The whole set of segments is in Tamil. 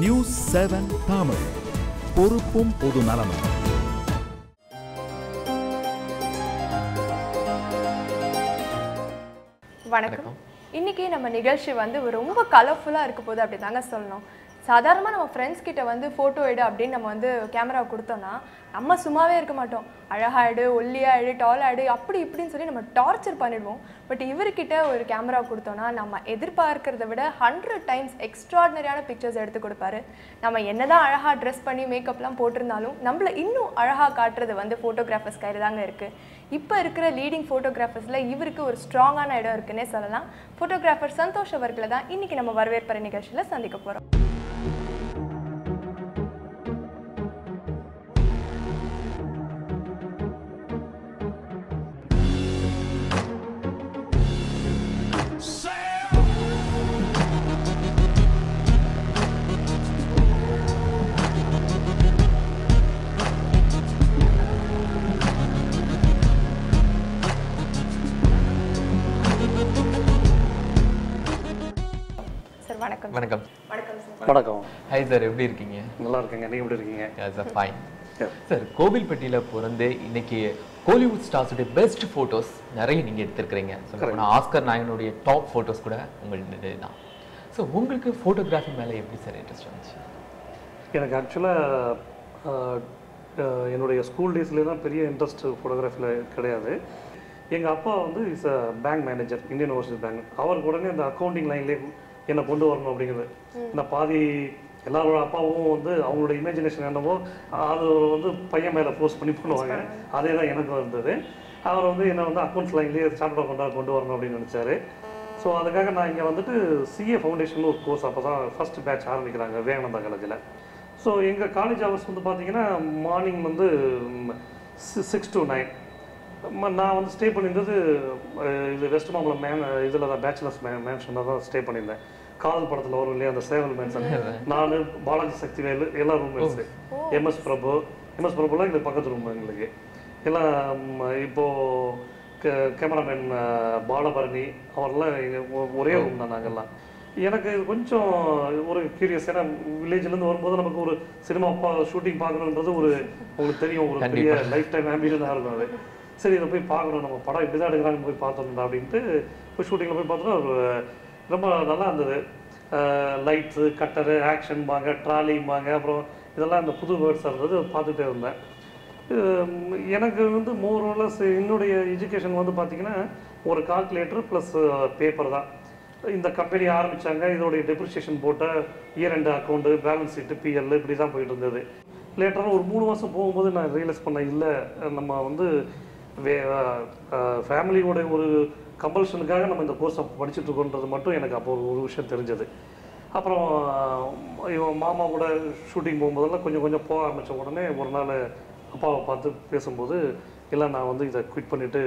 நியூஸ் செவன் தமிழ் பொறுப்பும் பொது நலமும் வணக்கம் இன்னைக்கு நம்ம நிகழ்ச்சி வந்து ரொம்ப கலர்ஃபுல்லாக இருக்க போகுது அப்படி தாங்க சொல்லணும் சாதாரணமாக நம்ம ஃப்ரெண்ட்ஸ் கிட்ட வந்து ஃபோட்டோ எடு அப்படின்னு நம்ம வந்து கேமரா கொடுத்தோம்னா நம்ம சும்மாவே இருக்க மாட்டோம் அழகா எடு ஒல்லியா எடு டாலா எடு அப்படி இப்படின்னு சொல்லி நம்ம டார்ச்சர் பண்ணிடுவோம் பட் இவர்கிட்ட ஒரு கேமரா கொடுத்தோம்னா நம்ம எதிர்பார்க்கறத விட ஹண்ட்ரட் டைம்ஸ் எக்ஸ்ட்ராடினரியான பிக்சர்ஸ் எடுத்து கொடுப்பாரு நம்ம என்னதான் அழகா ட்ரெஸ் பண்ணி மேக்கப்லாம் போட்டிருந்தாலும் நம்மள இன்னும் அழகா காட்டுறது வந்து ஃபோட்டோகிராஃபர்ஸ் கையில் தாங்க இருக்கு இப்போ இருக்கிற லீடிங் ஃபோட்டோகிராஃபர்ஸில் இவருக்கு ஒரு ஸ்ட்ராங்கான இடம் இருக்குன்னே சொல்லலாம் ஃபோட்டோகிராஃபர் சந்தோஷ் அவர்களை தான் இன்னைக்கு நம்ம வரவேற்பறை நிகழ்ச்சியில் சந்திக்க போகிறோம் சார் வணக்கம் வணக்கம் வணக்கம் சார் வணக்கம் ஹாய் சார் எப்படி இருக்கீங்க நல்லா இருக்கேங்க நீங்க எப்படி இருக்கீங்க சார் ஃபைன் Yeah. சார் கோவில்பட்டியில் பிறந்து இன்னைக்கு கோலிவுட் ஸ்டார்ஸுடைய பெஸ்ட் ஃபோட்டோஸ் நிறைய நீங்கள் எடுத்திருக்கிறீங்க சொல்ல ஆஸ்கர் நாயனுடைய டாப் ஃபோட்டோஸ் கூட உங்களுடைய தான் ஸோ உங்களுக்கு ஃபோட்டோகிராஃபி மேலே எப்படி சார் இன்ட்ரெஸ்ட் வந்துச்சு எனக்கு ஆக்சுவலாக என்னுடைய ஸ்கூல் டேஸ்லாம் பெரிய இன்ட்ரெஸ்ட் ஃபோட்டோகிராஃபியில் கிடையாது எங்கள் அப்பா வந்து is a bank manager Indian Overseas Bank அவருக்கு உடனே இந்த அக்கௌண்டிங் லைன்லேயே என்னை கொண்டு வரணும் அப்படிங்கிறது நான் பாதி எல்லாரோட அப்பாவும் வந்து அவங்களோட இமேஜினேஷன் என்னவோ அது வந்து பையன் மேலே போஸ்ட் பண்ணி பண்ணுவாங்க அதே தான் எனக்கு இருந்தது அவர் வந்து என்னை வந்து அக்கௌண்ட்ஸ் லைன்லேயே சார்ட் அக்கௌண்ட்டாக கொண்டு வரணும் அப்படின்னு நினச்சாரு ஸோ அதுக்காக நான் இங்கே வந்துட்டு சிஏ ஃபவுண்டேஷன் ஒரு கோர்ஸ் அப்போ தான் ஃபஸ்ட் பேட்ச் ஆரம்பிக்கிறாங்க விவேகானந்தா காலேஜில் ஸோ எங்கள் காலேஜ் ஹவர்ஸ் வந்து பார்த்தீங்கன்னா மார்னிங் வந்து சிக்ஸ் டு நைன் நான் வந்து ஸ்டே பண்ணியிருந்தது அஹ், இது வெஸ்ட் மாம்பலம் மேன் இதில் தான் பேச்சுலர்ஸ் மே மேன்ஷனில் தான் ஸ்டே பண்ணியிருந்தேன் காதல் படத்தில் வரும் இல்லையா அந்த சேவல் மேன்சன் நான் பாலாஜி சக்திவேலு எல்லா ரூம்மேட்ஸு எம்எஸ் பிரபு எம்எஸ் பிரபுலாம் எங்களுக்கு பக்கத்து ரூம் எங்களுக்கு எல்லாம் ம், இப்போ கே- கேமராமேன் அஹ், பாலபரணி அவரெல்லாம் எங்க ஒ- ஒரே ரூம் தான் நாங்கெல்லாம் எனக்கு இது கொஞ்சம் ஒரு கியூரியஸ் ஏன்னா வில்லேஜ்லேருந்து வரும்போது நமக்கு ஒரு சினிமா பா ஷூட்டிங் பார்க்கணுன்றது ஒரு உங்களுக்கு தெரியும் ஒரு பெரிய லைஃப் டைம் ஆம்பியனாக இருக்கும் அது சரி இதை போய் பார்க்கணும் நம்ம படம் இப்படி தான் எடுக்கிறாங்க போய் பார்த்தோம்டா அப்படின்ட்டு போய் ஷூட்டிங்கில் போய் பார்த்தோன்னா ஒரு ரொம்ப நல்லா இருந்தது லைட்ஸு கட்டரு ஆக்ஷன்பாங்க ட்ராலிம்பாங்க அப்புறம் இதெல்லாம் இந்த புது வேர்ட்ஸாக இருந்தது பார்த்துட்டே இருந்தேன் ஹம், எனக்கு வந்து மோரோலஸ் என்னுடைய எஜுகேஷன் வந்து பார்த்தீங்கன்னா ஒரு கால்குலேட்டர் ப்ளஸ் பேப்பர் தான் இந்த கம்பெனி ஆரம்பிச்சாங்க இதோடைய டெப்ரிசியேஷன் போட்ட இயர் ரெண்டு அக்கௌண்ட்டு பேலன்ஸ் ஷீட்டு பிஎல் இப்படி தான் போயிட்டு இருந்தது லேட்டராக ஒரு மூணு மாதம் போகும்போது நான் ரியலைஸ் பண்ணேன் இல்லை நம்ம வந்து வே ஃபேமிலியோட ஒரு கம்பல்ஷனுக்காக நம்ம இந்த கோர்ஸை படிச்சுட்டு இருக்கோன்றது மட்டும் எனக்கு அப்போ ஒரு விஷயம் தெரிஞ்சது அப்புறம் இவன் மாமா கூட ஷூட்டிங் போகும்போதெல்லாம் கொஞ்சம் கொஞ்சம் போக ஆரம்பித்த உடனே ஒரு நாள் அப்பாவை பார்த்து பேசும்போது இல்லை நான் வந்து இதை குவிட் பண்ணிவிட்டு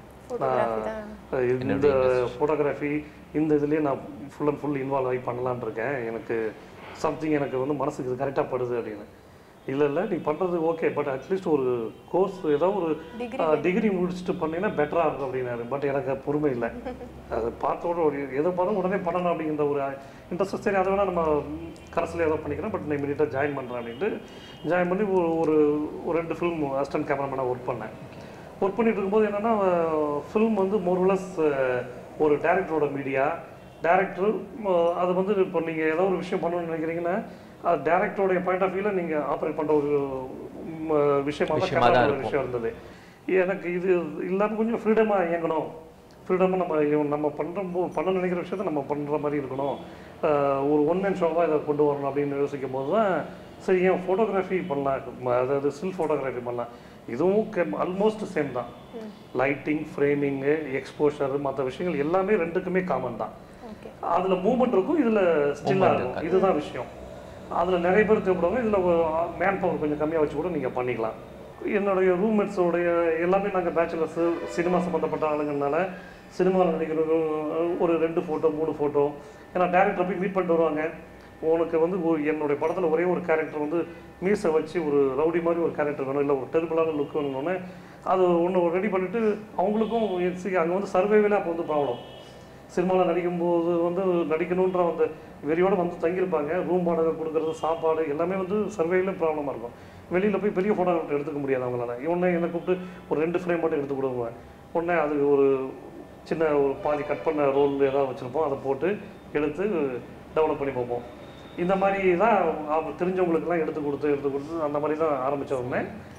நான் இந்த ஃபோட்டோகிராஃபி இந்த இதுலேயே நான் ஃபுல் அண்ட் ஃபுல் இன்வால்வ் ஆகி பண்ணலான்னு இருக்கேன் எனக்கு சம்திங் எனக்கு வந்து மனசுக்கு இது கரெக்டாக படுது அப்படின்னு இல்லை இல்லை நீ பண்ணுறது ஓகே பட் அட்லீஸ்ட் ஒரு கோர்ஸ் ஏதோ ஒரு டிகிரி முடிச்சுட்டு பண்ணீங்கன்னா பெட்டராக இருக்கும் அப்படின்னாரு பட் எனக்கு பொறுமை இல்லை அது பார்த்தோட ஒரு எதை பார்த்தும் உடனே பண்ணணும் அப்படிங்கிற ஒரு இன்ட்ரெஸ்ட் சரி அதை வேணால் நம்ம கரஸில் ஏதோ பண்ணிக்கிறேன் பட் நான் இமீடியட்டாக ஜாயின் பண்ணுறேன் அப்படின்ட்டு ஜாயின் பண்ணி ஒரு ஒரு ஒரு ரெண்டு ஃபிலிம் அசிஸ்டன்ட் கேமராமேனாக ஒர்க் பண்ணேன் ஒர்க் பண்ணிட்டு இருக்கும்போது என்னென்னா ஃபிலிம் வந்து மோர்லஸ் ஒரு டேரக்டரோட மீடியா டேரக்டர் அது வந்து இப்போ நீங்கள் ஏதோ ஒரு விஷயம் பண்ணணும்னு நினைக்கிறீங்கன்னா அது டேரக்டரோடைய பாயிண்ட் ஆஃப் வியூவில் நீங்கள் ஆப்ரேட் பண்ணுற ஒரு ம், விஷயமா தான் விஷயமா தான் camera ஒரு இருக்கும். விஷயம் இருந்தது எனக்கு இது இல்லாமல் கொஞ்சம் ஃப்ரீடமாக இயங்கணும் ஃப்ரீடமாக நம்ம இவன் நம்ம பண்ணுற பண்ண நினைக்கிற விஷயத்த நம்ம பண்ணுற மாதிரி இருக்கணும் அஹ் ஒரு ஒன் மேன் ஷோவாக இதை கொண்டு வரணும் அப்படின்னு யோசிக்கும் போது தான் சரி ஏன் ஃபோட்டோகிராஃபி பண்ணலாம் ம- அதாவது ஸ்டில் ஃபோட்டோகிராஃபி பண்ணலாம் இதுவும் ஆல்மோஸ்ட் சேம் தான் லைட்டிங் ஃப்ரேமிங்கு எக்ஸ்போஷர் மற்ற விஷயங்கள் எல்லாமே ரெண்டுக்குமே காமன் தான் ஓகே அதில் மூவ்மெண்ட் இருக்கும் இதில் ஸ்டில்லாக இருக்கும் இதுதான் விஷயம் அதில் நிறைய பேர் தேவைப்படுவாங்க இதில் மேன் பவர் கொஞ்சம் கம்மியாக வச்சு கூட நீங்கள் பண்ணிக்கலாம் என்னுடைய ரூம்மேட்ஸோடைய எல்லாமே நாங்கள் பேச்சுலர்ஸு சினிமா சம்மந்தப்பட்ட ஆளுங்கனால சினிமாவில் நடிக்கிறவங்க ஒரு ரெண்டு ஃபோட்டோ மூணு ஃபோட்டோ ஏன்னா டேரக்டர் போய் மீட் பண்ணிட்டு வருவாங்க உனக்கு வந்து ஒரு- என்னுடைய படத்தில் ஒரே ஒரு கேரக்டர் வந்து மீசை வச்சு ஒரு ரவுடி மாதிரி ஒரு கேரக்டர் வேணும் இல்லை ஒரு டெரிபிளான லுக் வேணும்னு அது ஒன்று ரெடி பண்ணிவிட்டு அவங்களுக்கும் அங்கே வந்து சர்வைவலாக அப்போ வந்து ப்ராப்ளம் சினிமாவில் நடிக்கும்போது வந்து நடிக்கணுன்ற அந்த வெறியோட வந்து தங்கியிருப்பாங்க ரூம் வாடகை கொடுக்குறது சாப்பாடு எல்லாமே வந்து சர்வேல ப்ராப்ளமாக இருக்கும் வெளியில் போய் பெரிய ஃபோட்டோகிராஃபர் எடுத்துக்க முடியாது அவங்களால உடனே என்னை கூப்பிட்டு ஒரு ரெண்டு ஃப்ரேம் மட்டும் எடுத்து கொடுக்குவேன் உடனே அது ஒரு சின்ன ஒரு பாதி கட் பண்ண ரோல் ஏதாவது வச்சுருப்போம் அதை போட்டு எடுத்து டெவலப் பண்ணி பார்ப்போம் இந்த மாதிரி தான் அவங்க தெரிஞ்சவங்களுக்கெல்லாம் எடுத்து கொடுத்து எடுத்து கொடுத்து அந்த மாதிரி தான் ஆரம்பித்த உடனே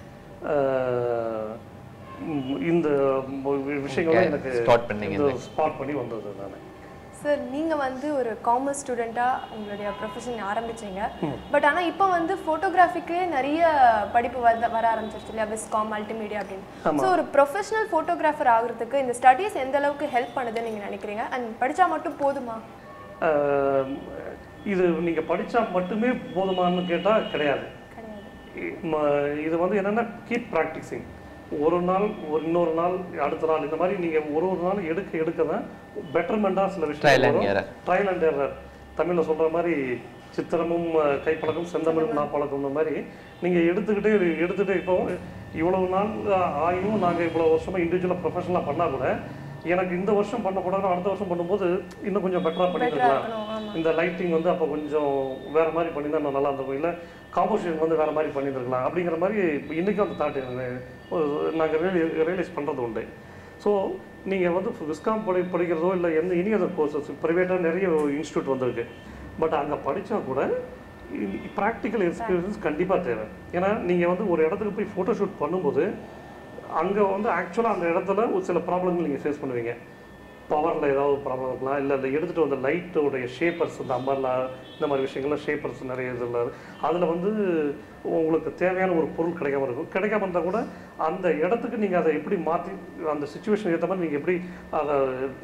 ஆஹ், ம், இந்த விஷயங்கள்லாம் Okay, எனக்கு start பண்ணீங்க இந்த ஸ்பாட் பண்ணி வந்தது நான் சார் நீங்கள் வந்து ஒரு காமர்ஸ் ஸ்டூடெண்ட்டாக உங்களுடைய ப்ரொஃபஷன் ஆரம்பிச்சீங்க பட் ஆனால் இப்போ வந்து ஃபோட்டோகிராஃபிக்கு நிறைய படிப்பு வர வர ஆரம்பிச்சிருச்சு இல்லையா விஸ்காம் மல்டிமீடியா அப்படின்னு ஸோ ஒரு ப்ரொஃபஷனல் ஃபோட்டோகிராஃபர் ஆகுறதுக்கு இந்த ஸ்டடீஸ் எந்த அளவுக்கு ஹெல்ப் பண்ணுதுன்னு நீங்கள் நினைக்கிறீங்க அண்ட் படித்தா மட்டும் போதுமா ஆஹ், இது நீங்கள் படித்தா மட்டுமே போதுமான்னு கேட்டால் கிடையாது கிடையாது இ- ம- இது வந்து என்னென்னா கீப் ப்ராக்டிஸிங் ஒரு நாள் ஒரு இன்னொரு நாள் அடுத்த நாள் இந்த மாதிரி நீங்கள் ஒரு ஒரு நாள் எடுக்க எடுக்க தான் பெட்டர்மெண்ட்டாக சில Trial and விஷயம் error. ட்ரையல் அண்ட் எரர் தமிழில் சொல்கிற மாதிரி சித்திரமும் அஹ், கைப்பழக்கம் செந்தமிழும் நாப்பழக்கம் இந்த மாதிரி நீங்கள் எடுத்துக்கிட்டே இரு- எடுத்துகிட்டே இப்போ இவ்வளவு நாள் அஹ், ஆகியும் நாங்கள் இவ்வளோ வருஷமாக இண்டிவிஜுவலாக ப்ரொஃபஷனலாக பண்ணால் கூட எனக்கு இந்த வருஷம் பண்ண படம் அடுத்த வருஷம் பண்ணும்போது இன்னும் கொஞ்சம் பெட்டராக பண்ணிருக்கலாம் இருக்கணும், ஆமா. இந்த லைட்டிங் வந்து அப்போ கொஞ்சம் வேற மாதிரி பண்ணியிருந்தா நான் நல்லா இருந்திருக்கும் இல்லை காம்போசிஷன் வந்து வேற மாதிரி பண்ணியிருக்கலாம் அப்படிங்கிற மாதிரி இன்றைக்கும் அந்த தாட் நாங்கள் ரியலைஸ் பண்ணுறது உண்டு ஸோ நீங்கள் வந்து விஸ்காம் படி படிக்கிறதோ இல்லை எந்த இனி அதர் கோர்சஸ் ப்ரைவேட்டாக நிறைய இன்ஸ்டியூட் வந்திருக்கு பட் அங்கே படித்தா கூட ப்ராக்டிக்கல் எக்ஸ்பீரியன்ஸ் கண்டிப்பாக தேவை ஏன்னா நீங்கள் வந்து ஒரு இடத்துக்கு போய் ஃபோட்டோ ஷூட் பண்ணும்போது அங்கே வந்து ஆக்சுவலாக அந்த இடத்துல ஒரு சில ப்ராப்ளங்கள் நீங்கள் ஃபேஸ் பண்ணுவீங்க பவரில் ஏதாவது ப்ராப்ளம் இருக்கலாம் இல்லை இல்லை எடுத்துகிட்டு வந்த லைட்டோடைய ஷேப்பர்ஸ் இந்த அம்பர்லா இந்த மாதிரி விஷயங்கள்லாம் ஷேப்பர்ஸ் நிறைய இதில் அதில் வந்து உங்களுக்கு தேவையான ஒரு பொருள் கிடைக்காம இருக்கும் கிடைக்காம இருந்தால் கூட அந்த இடத்துக்கு நீங்கள் அதை எப்படி மாற்றி அந்த சுச்சுவேஷன் ஏற்ற மாதிரி நீங்கள் எப்படி அதை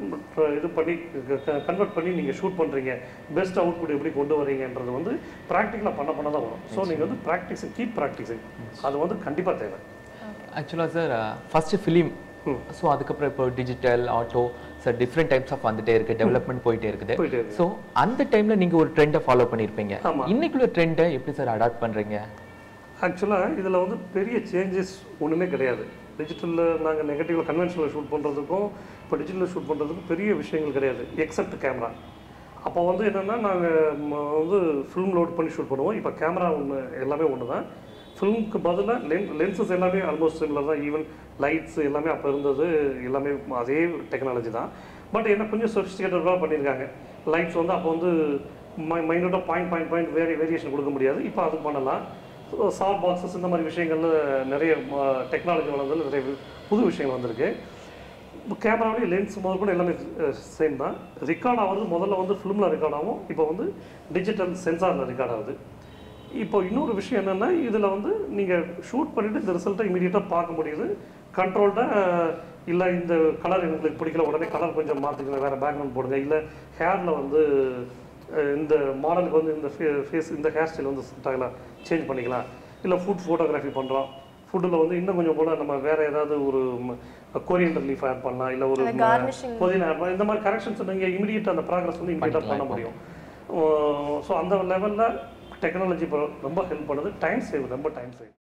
இது பண்ணி கன்வெர்ட் பண்ணி நீங்கள் ஷூட் பண்ணுறீங்க பெஸ்ட் அவுட்புட் எப்படி கொண்டு வரீங்கன்றது வந்து ப்ராக்டிக்கலாக பண்ண பண்ண தான் வரும் ஸோ நீங்கள் வந்து ப்ராக்டிஸிங் கீப் ப்ராக்டிஸிங் அது வந்து கண்டிப்பாக தேவை ஆக்சுவலாக சார் ஃபஸ்ட்டு ஃபிலிம் ஸோ அதுக்கப்புறம் இப்போ digital auto sir different types of வந்துட்டே இருக்கு டெவலப்மெண்ட் போயிட்டே இருக்குது போயிட்டே இருக்கு. ஸோ அந்த டைம்ல நீங்க ஒரு ட்ரெண்டை ஃபாலோ பண்ணியிருப்பீங்க ஆமா. இன்னைக்குள்ள ட்ரெண்டை எப்படி சார் அடாப்ட் பண்றீங்க ஆக்சுவலாக இதில் வந்து பெரிய சேஞ்சஸ் ஒன்றுமே கிடையாது டிஜிட்டலில் நாங்கள் நெகட்டிவில் கன்வென்ஷனில் ஷூட் பண்ணுறதுக்கும் இப்போ டிஜிட்டலில் ஷூட் பண்ணுறதுக்கும் பெரிய விஷயங்கள் கிடையாது எக்ஸப்ட் கேமரா அப்போ வந்து என்னென்னா நாங்கள் வந்து ஃபிலிம் லோட் பண்ணி ஷூட் பண்ணுவோம் இப்போ கேமரா ஒன்று எல்லாமே ஒன்று தான் ஃபிலிம்க்கு பதிலாக லென் லென்சஸ் எல்லாமே ஆல்மோஸ்ட் சிமிலர் தான் ஈவன் லைட்ஸ் எல்லாமே அப்போ இருந்தது எல்லாமே அதே டெக்னாலஜி தான் பட் என்ன கொஞ்சம் சொஃபிஸ்டிகேட்டடாக பண்ணியிருக்காங்க லைட்ஸ் வந்து அப்போ வந்து மை மைனூட்டாக பாயிண்ட் பாயிண்ட் பாயிண்ட் வேரி வேரியேஷன் கொடுக்க முடியாது இப்போ அது பண்ணலாம் சாஃப்ட் பாக்ஸஸ் இந்த மாதிரி விஷயங்கள்ல நிறைய டெக்னாலஜி வளர்ந்ததில் நிறைய வி- புது விஷயங்கள் வந்திருக்கு கேமராவிலேயே லென்ஸ் முதல் கூட எல்லாமே சேம் தான் ரெக்கார்ட் ஆகுறது முதல்ல வந்து ஃபிலிமில் ரெக்கார்ட் ஆகும் இப்போ வந்து டிஜிட்டல் சென்சாரில் ரெக்கார்ட் ஆகுது இப்போ இன்னொரு விஷயம் என்னென்னா இதில் வந்து நீங்கள் ஷூட் பண்ணிவிட்டு இந்த ரிசல்ட்டை இமீடியட்டாக பார்க்க முடியுது கண்ட்ரோல்டாக இல்லை இந்த கலர் உங்களுக்கு பிடிக்கல உடனே கலர் கொஞ்சம் மாற்றிக்கலாம் வேறு பேக்ரவுண்ட் போடுங்க இல்லை ஹேரில் வந்து அஹ், இந்த மாடலுக்கு வந்து இந்த ஃபேஸ் இந்த ஹேர் ஸ்டைல் வந்து செட் ஆகலாம் சேஞ்ச் பண்ணிக்கலாம் இல்லை ஃபுட் ஃபோட்டோகிராஃபி பண்ணுறோம் ஃபுட்டில் வந்து இன்னும் கொஞ்சம் போல நம்ம வேறு ஏதாவது ஒரு கொரியண்டர் லீஃப் ஆட் பண்ணலாம் இல்லை ஒரு அந்த garnishing. புதினா add பண்ணலாம் இந்த மாதிரி கரெக்ஷன்ஸ் நீங்கள் இமீடியட் அந்த ப்ராக்ரஸ் வந்து இமீடியட்டாக பண்ண முடியும் ஸோ அந்த லெவலில் டெக்னாலஜி இப்போ ரொம்ப ஹெல்ப் பண்ணுது டைம் சேவ் ரொம்ப டைம் சேவ்